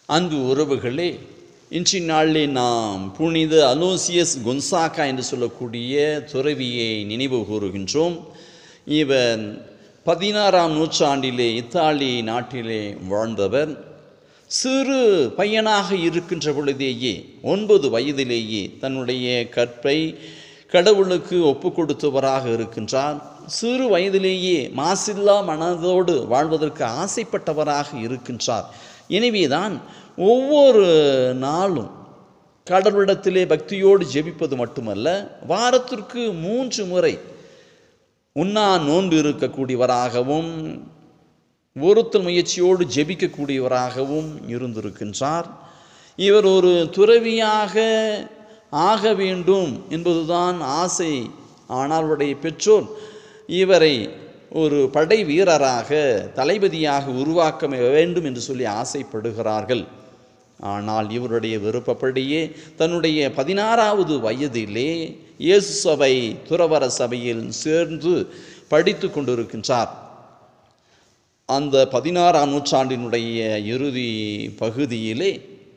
அன்பு உறவுகளே இன்றைய நாளிலே நாம் புனித அலோசியஸ் கொன்சாக்கா என்று சொல்லக்கூடிய துறவியை நினைவு கூறுகின்றோம் இவர் பதினாறாம் நூற்றாண்டிலே இத்தாலி நாட்டிலே வாழ்ந்தவர் சிறு பையனாக இருக்கின்ற பொழுதேயே ஒன்பது வயதிலேயே தன்னுடைய கற்பை கடவுளுக்கு ஒப்பு கொடுத்தவராக இருக்கின்றார் சிறு வயதிலேயே மாசில்லா மனதோடு வாழ்வதற்கு ஆசைப்பட்டவராக இருக்கின்றார் எனவேதான் ஒவ்வொரு நாளும் கடவுளிடத்திலே பக்தியோடு ஜெபிப்பது மட்டுமல்ல வாரத்திற்கு மூன்று முறை உண்ணா நோன்பு இருக்கக்கூடியவராகவும் ஒருத்தல் முயற்சியோடு ஜெபிக்கக்கூடியவராகவும் இருந்திருக்கின்றார் இவர் ஒரு துறவியாக ஆக வேண்டும் என்பதுதான் ஆசை ஆனால் அவருடைய பெற்றோர் இவரை ஒரு படை வீரராக தளபதியாக உருவாக்க வேண்டும் என்று சொல்லி ஆசைப்படுகிறார்கள் ஆனால் இவருடைய விருப்பப்படியே தன்னுடைய பதினாறாவது வயதிலே இயேசு சபை துறவர சபையில் சேர்ந்து படித்து கொண்டிருக்கின்றார் அந்த பதினாறாம் நூற்றாண்டினுடைய இறுதி பகுதியிலே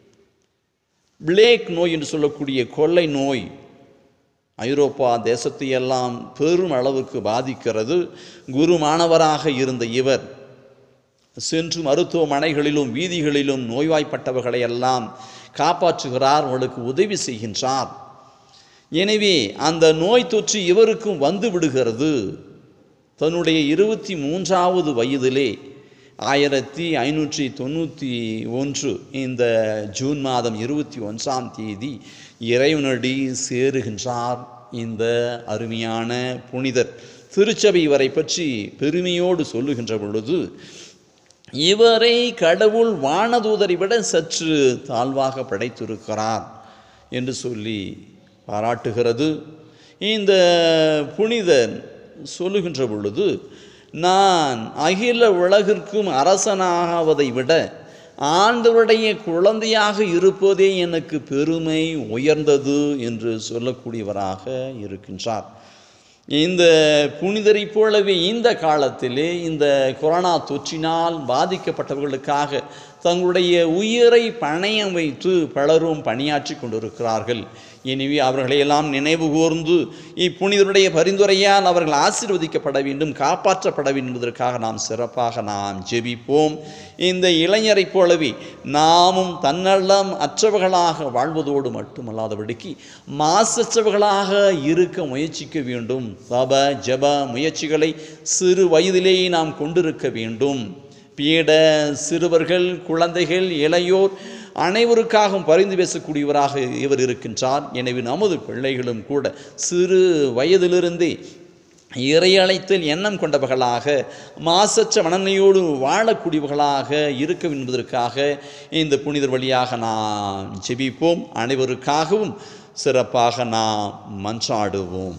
பிளேக் நோய் என்று சொல்லக்கூடிய கொள்ளை நோய் ஐரோப்பா தேசத்தையெல்லாம் பெரும் அளவுக்கு பாதிக்கிறது குரு மாணவராக இருந்த இவர் சென்று மருத்துவமனைகளிலும் வீதிகளிலும் நோய்வாய்ப்பட்டவர்களை எல்லாம் காப்பாற்றுகிறார் அவர்களுக்கு உதவி செய்கின்றார் எனவே அந்த நோய் தொற்று இவருக்கும் வந்து விடுகிறது தன்னுடைய இருபத்தி மூன்றாவது வயதிலே ஆயிரத்தி ஐநூற்றி தொண்ணூற்றி ஒன்று இந்த ஜூன் மாதம் இருபத்தி ஒன்றாம் தேதி இறைவனடி சேருகின்றார் இந்த அருமையான புனிதர் திருச்சபை இவரை பற்றி பெருமையோடு சொல்லுகின்ற பொழுது இவரை கடவுள் வானதூதரை விட சற்று தாழ்வாக படைத்திருக்கிறார் என்று சொல்லி பாராட்டுகிறது இந்த புனிதர் சொல்லுகின்ற பொழுது நான் அகில உலகிற்கும் அரசனாவதை விட ஆண்டவருடைய குழந்தையாக இருப்பதே எனக்கு பெருமை உயர்ந்தது என்று சொல்லக்கூடியவராக இருக்கின்றார் இந்த புனிதரைப் போலவே இந்த காலத்திலே இந்த கொரோனா தொற்றினால் பாதிக்கப்பட்டவர்களுக்காக தங்களுடைய உயிரை பணயம் வைத்து பலரும் பணியாற்றி கொண்டிருக்கிறார்கள் எனவே அவர்களையெல்லாம் நினைவு கூர்ந்து இப்புனிதருடைய பரிந்துரையால் அவர்கள் ஆசீர்வதிக்கப்பட வேண்டும் காப்பாற்றப்பட வேண்டும் என்பதற்காக நாம் சிறப்பாக நாம் ஜெபிப்போம் இந்த இளைஞரைப் போலவே நாமும் தன்னலம் அற்றவர்களாக வாழ்வதோடு மட்டுமல்லாதபடிக்கு மாசற்றவர்களாக இருக்க முயற்சிக்க வேண்டும் தப ஜப முயற்சிகளை சிறு வயதிலேயே நாம் கொண்டிருக்க வேண்டும் பீட சிறுவர்கள் குழந்தைகள் இளையோர் அனைவருக்காகவும் பரிந்து பேசக்கூடியவராக இவர் இருக்கின்றார் எனவே நமது பிள்ளைகளும் கூட சிறு வயதிலிருந்தே இறையழைத்தல் எண்ணம் கொண்டவர்களாக மாசற்ற மனநிலையோடு வாழக்கூடியவர்களாக இருக்க என்பதற்காக இந்த புனிதர் வழியாக நாம் ஜெபிப்போம் அனைவருக்காகவும் சிறப்பாக நாம் மன்றாடுவோம்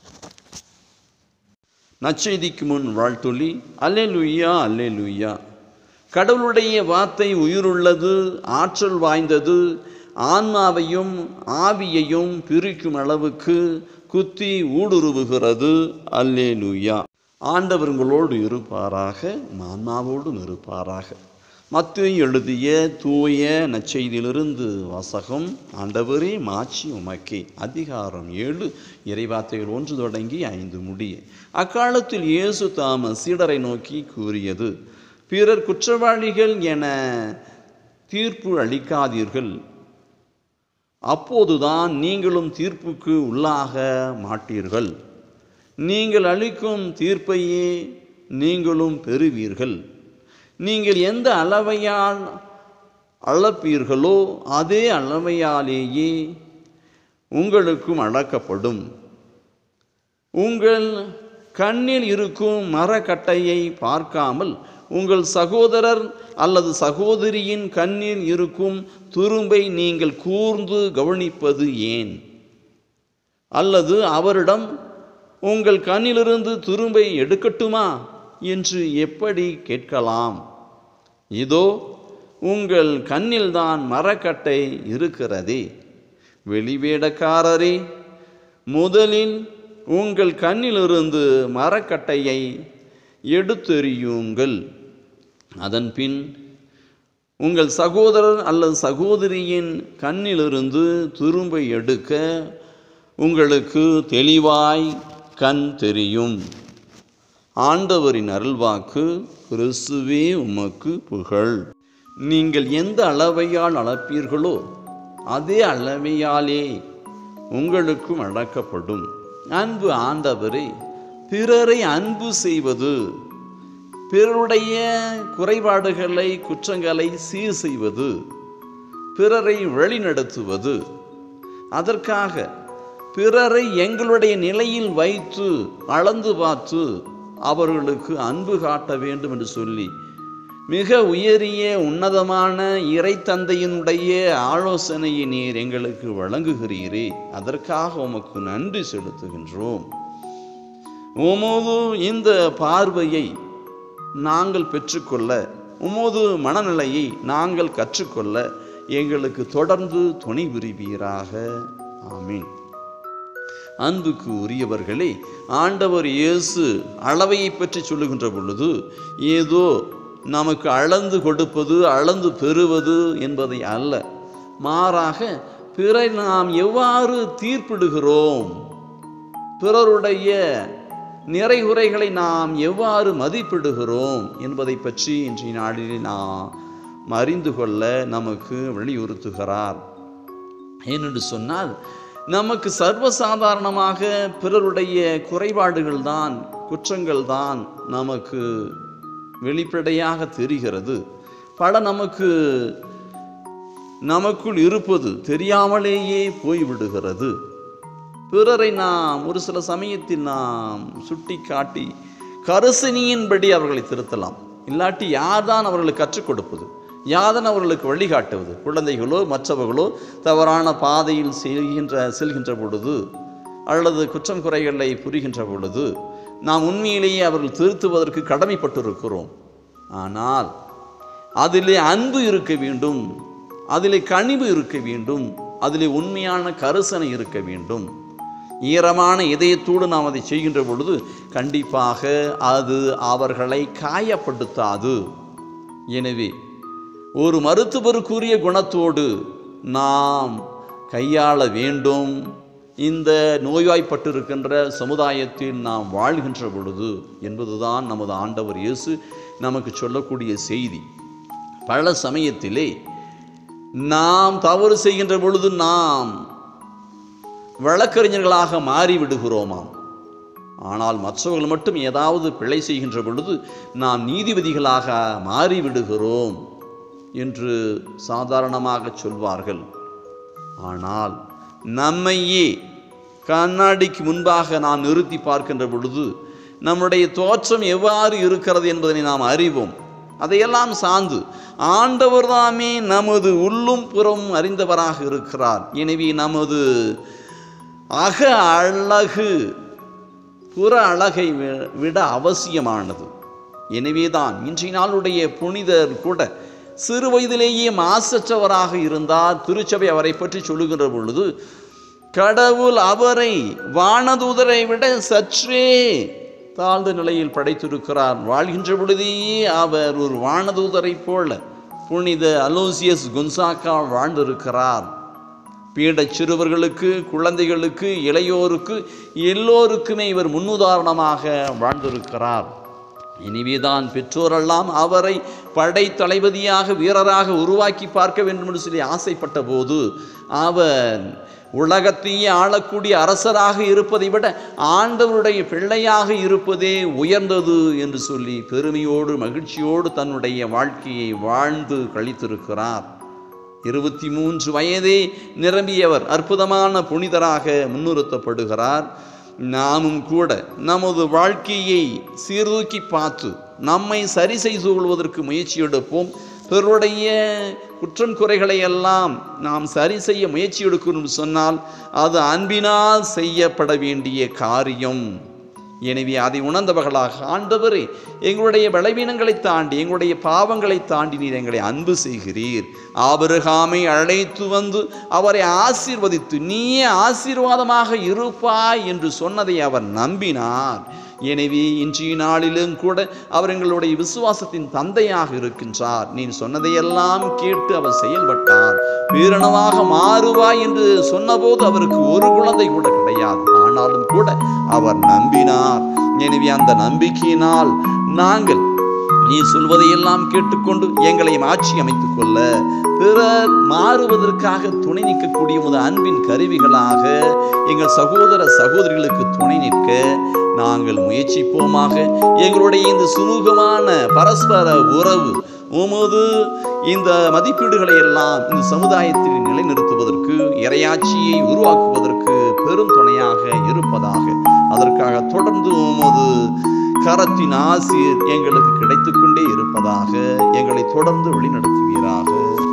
நச்செய்திக்கு முன் வாழ்த்துள்ளி அல்லேலுய்யா அல்லேலுய்யா கடவுளுடைய வார்த்தை உயிருள்ளது ஆற்றல் வாய்ந்தது ஆன்மாவையும் ஆவியையும் பிரிக்கும் அளவுக்கு குத்தி ஊடுருவுகிறது அல்லேலுயா ஆண்டவர் உங்களோடு இருப்பாராக ஆன்மாவோடும் இருப்பாராக மத்து எழுதிய தூய நச்செய்தியிலிருந்து வாசகம் ஆண்டவரே மாட்சி உமக்கே அதிகாரம் ஏழு இறைவார்த்தைகள் ஒன்று தொடங்கி ஐந்து முடிய அக்காலத்தில் இயேசு தாம சீடரை நோக்கி கூறியது பிறர் குற்றவாளிகள் என தீர்ப்பு அளிக்காதீர்கள் அப்போதுதான் நீங்களும் தீர்ப்புக்கு உள்ளாக மாட்டீர்கள் நீங்கள் அளிக்கும் தீர்ப்பையே நீங்களும் பெறுவீர்கள் நீங்கள் எந்த அளவையால் அளப்பீர்களோ அதே அளவையாலேயே உங்களுக்கும் அளக்கப்படும் உங்கள் கண்ணில் இருக்கும் மரக்கட்டையை பார்க்காமல் உங்கள் சகோதரர் அல்லது சகோதரியின் கண்ணில் இருக்கும் துரும்பை நீங்கள் கூர்ந்து கவனிப்பது ஏன் அல்லது அவரிடம் உங்கள் கண்ணிலிருந்து துரும்பை எடுக்கட்டுமா என்று எப்படி கேட்கலாம் இதோ உங்கள் கண்ணில்தான் மரக்கட்டை இருக்கிறதே வெளிவேடக்காரரே முதலில் உங்கள் கண்ணிலிருந்து மரக்கட்டையை எடுத்தெறியுங்கள் அதன்பின் உங்கள் சகோதரர் அல்லது சகோதரியின் கண்ணிலிருந்து துரும்பை எடுக்க உங்களுக்கு தெளிவாய் கண் தெரியும் ஆண்டவரின் அருள்வாக்கு கிறிஸ்துவே உமக்கு புகழ் நீங்கள் எந்த அளவையால் அளப்பீர்களோ அதே அளவையாலே உங்களுக்கும் அடக்கப்படும் அன்பு ஆண்டவரே பிறரை அன்பு செய்வது பிறருடைய குறைபாடுகளை குற்றங்களை சீர் செய்வது பிறரை வழிநடத்துவது அதற்காக பிறரை எங்களுடைய நிலையில் வைத்து அளந்து பார்த்து அவர்களுக்கு அன்பு காட்ட வேண்டும் என்று சொல்லி மிக உயரிய உன்னதமான இறை தந்தையினுடைய ஆலோசனையை நீர் எங்களுக்கு வழங்குகிறீரே அதற்காக உமக்கு நன்றி செலுத்துகின்றோம் உமது இந்த பார்வையை நாங்கள் பெற்றுக்கொள்ள உமது மனநிலையை நாங்கள் கற்றுக்கொள்ள எங்களுக்கு தொடர்ந்து துணை புரிவீராக ஆமீன் அன்புக்கு உரியவர்களே ஆண்டவர் இயேசு அளவையை பற்றி சொல்லுகின்ற பொழுது ஏதோ நமக்கு அளந்து கொடுப்பது அளந்து பெறுவது என்பதை அல்ல மாறாக பிறை நாம் எவ்வாறு தீர்ப்பிடுகிறோம் பிறருடைய நிறைகுறைகளை நாம் எவ்வாறு மதிப்பிடுகிறோம் என்பதை பற்றி இன்றைய நாளில் நாம் அறிந்து கொள்ள நமக்கு வலியுறுத்துகிறார் ஏனென்று சொன்னால் நமக்கு சர்வசாதாரணமாக பிறருடைய குறைபாடுகள் தான் குற்றங்கள் தான் நமக்கு வெளிப்படையாக தெரிகிறது பல நமக்கு நமக்குள் இருப்பது தெரியாமலேயே போய்விடுகிறது பிறரை நாம் ஒரு சில சமயத்தில் நாம் சுட்டி காட்டி கருசனியின்படி அவர்களை திருத்தலாம் இல்லாட்டி யார்தான் அவர்களுக்கு கற்றுக் கொடுப்பது யாதன் அவர்களுக்கு வழிகாட்டுவது குழந்தைகளோ மற்றவர்களோ தவறான பாதையில் செல்கின்ற செல்கின்ற பொழுது அல்லது குற்றம் குறைகளை புரிகின்ற பொழுது நாம் உண்மையிலேயே அவர்கள் திருத்துவதற்கு கடமைப்பட்டிருக்கிறோம் ஆனால் அதிலே அன்பு இருக்க வேண்டும் அதிலே கனிவு இருக்க வேண்டும் அதிலே உண்மையான கரிசனை இருக்க வேண்டும் ஈரமான இதயத்தோடு நாம் அதை செய்கின்ற பொழுது கண்டிப்பாக அது அவர்களை காயப்படுத்தாது எனவே ஒரு மருத்துவருக்குரிய குணத்தோடு நாம் கையாள வேண்டும் இந்த நோய்வாய்ப்பட்டிருக்கின்ற சமுதாயத்தில் நாம் வாழ்கின்ற பொழுது என்பதுதான் நமது ஆண்டவர் இயேசு நமக்கு சொல்லக்கூடிய செய்தி பல சமயத்திலே நாம் தவறு செய்கின்ற பொழுது நாம் வழக்கறிஞர்களாக மாறிவிடுகிறோமாம் ஆனால் மற்றவர்கள் மட்டும் ஏதாவது பிழை செய்கின்ற பொழுது நாம் நீதிபதிகளாக மாறிவிடுகிறோம் என்று சாதாரணமாக சொல்வார்கள் ஆனால் நம்மையே கண்ணாடிக்கு முன்பாக நாம் நிறுத்தி பார்க்கின்ற பொழுது நம்முடைய தோற்றம் எவ்வாறு இருக்கிறது என்பதனை நாம் அறிவோம் அதையெல்லாம் சார்ந்து ஆண்டவர் தாமே நமது உள்ளும் புறம் அறிந்தவராக இருக்கிறார் எனவே நமது அக அழகு புற அழகை வி- விட அவசியமானது எனவேதான் இன்றைய நாளுடைய புனிதர் கூட சிறு வயதிலேயே மாசற்றவராக இருந்தார் திருச்சபை அவரை பற்றி சொல்லுகின்ற பொழுது கடவுள் அவரை வானதூதரை விட சற்றே தாழ்ந்த நிலையில் படைத்திருக்கிறார் வாழ்கின்ற பொழுதேயே அவர் ஒரு வானதூதரைப் போல புனித அலோசியஸ் குன்சாக்கா வாழ்ந்திருக்கிறார் பீடச் சிறுவர்களுக்கு குழந்தைகளுக்கு இளையோருக்கு எல்லோருக்குமே இவர் முன்னுதாரணமாக வாழ்ந்திருக்கிறார் இனிவேதான் பெற்றோரெல்லாம் அவரை படை தளபதியாக வீரராக உருவாக்கி பார்க்க வேண்டும் என்று சொல்லி ஆசைப்பட்ட போது அவர் உலகத்தையே ஆளக்கூடிய அரசராக இருப்பதை விட ஆண்டவருடைய பிள்ளையாக இருப்பதே உயர்ந்தது என்று சொல்லி பெருமையோடு மகிழ்ச்சியோடு தன்னுடைய வாழ்க்கையை வாழ்ந்து கழித்திருக்கிறார் இருபத்தி மூன்று வயதே நிரம்பியவர் அற்புதமான புனிதராக முன்னிறுத்தப்படுகிறார் நாமும் கூட நமது வாழ்க்கையை சீர்தூக்கி பார்த்து நம்மை சரி செய்து கொள்வதற்கு முயற்சி எடுப்போம் பிறருடைய குற்றம் குறைகளை எல்லாம் நாம் சரி செய்ய முயற்சி எடுக்கணும் சொன்னால் அது அன்பினால் செய்யப்பட வேண்டிய காரியம் எனவே அதை உணர்ந்தவர்களாக ஆண்டவரே எங்களுடைய பலவீனங்களை தாண்டி எங்களுடைய பாவங்களை தாண்டி நீர் எங்களை அன்பு செய்கிறீர் ஆபிரகாமை அழைத்து வந்து அவரை ஆசீர்வதித்து நீயே ஆசீர்வாதமாக இருப்பாய் என்று சொன்னதை அவர் நம்பினார் எனவே இன்றைய நாளிலும் கூட அவர் எங்களுடைய விசுவாசத்தின் தந்தையாக இருக்கின்றார் நீ சொன்னதையெல்லாம் கேட்டு அவர் செயல்பட்டார் வீரணமாக மாறுவாய் என்று சொன்னபோது அவருக்கு ஒரு குழந்தை கூட கிடையாது ஆனாலும் கூட அவர் நம்பினார் எனவே அந்த நம்பிக்கையினால் நாங்கள் நீ சொல்வதையெல்லாம் கேட்டுக்கொண்டு எங்களை மாற்றி அமைத்துக் கொள்ள பிறர் மாறுவதற்காக துணை நிற்கக்கூடிய உமது அன்பின் கருவிகளாக எங்கள் சகோதர சகோதரிகளுக்கு துணை நிற்க நாங்கள் முயற்சிப்போமாக எங்களுடைய இந்த சுமூகமான பரஸ்பர உறவு உமது இந்த மதிப்பீடுகளை எல்லாம் இந்த சமுதாயத்தில் நிலைநிறுத்துவதற்கு இரையாட்சியை உருவாக்குவதற்கு பெரும் துணையாக இருப்பதாக அதற்காக தொடர்ந்து உமது கரத்தின் ஆசிர் எங்களுக்கு கிடைத்துக் கொண்டே இருப்பதாக எங்களை தொடர்ந்து வழிநடத்துவீராக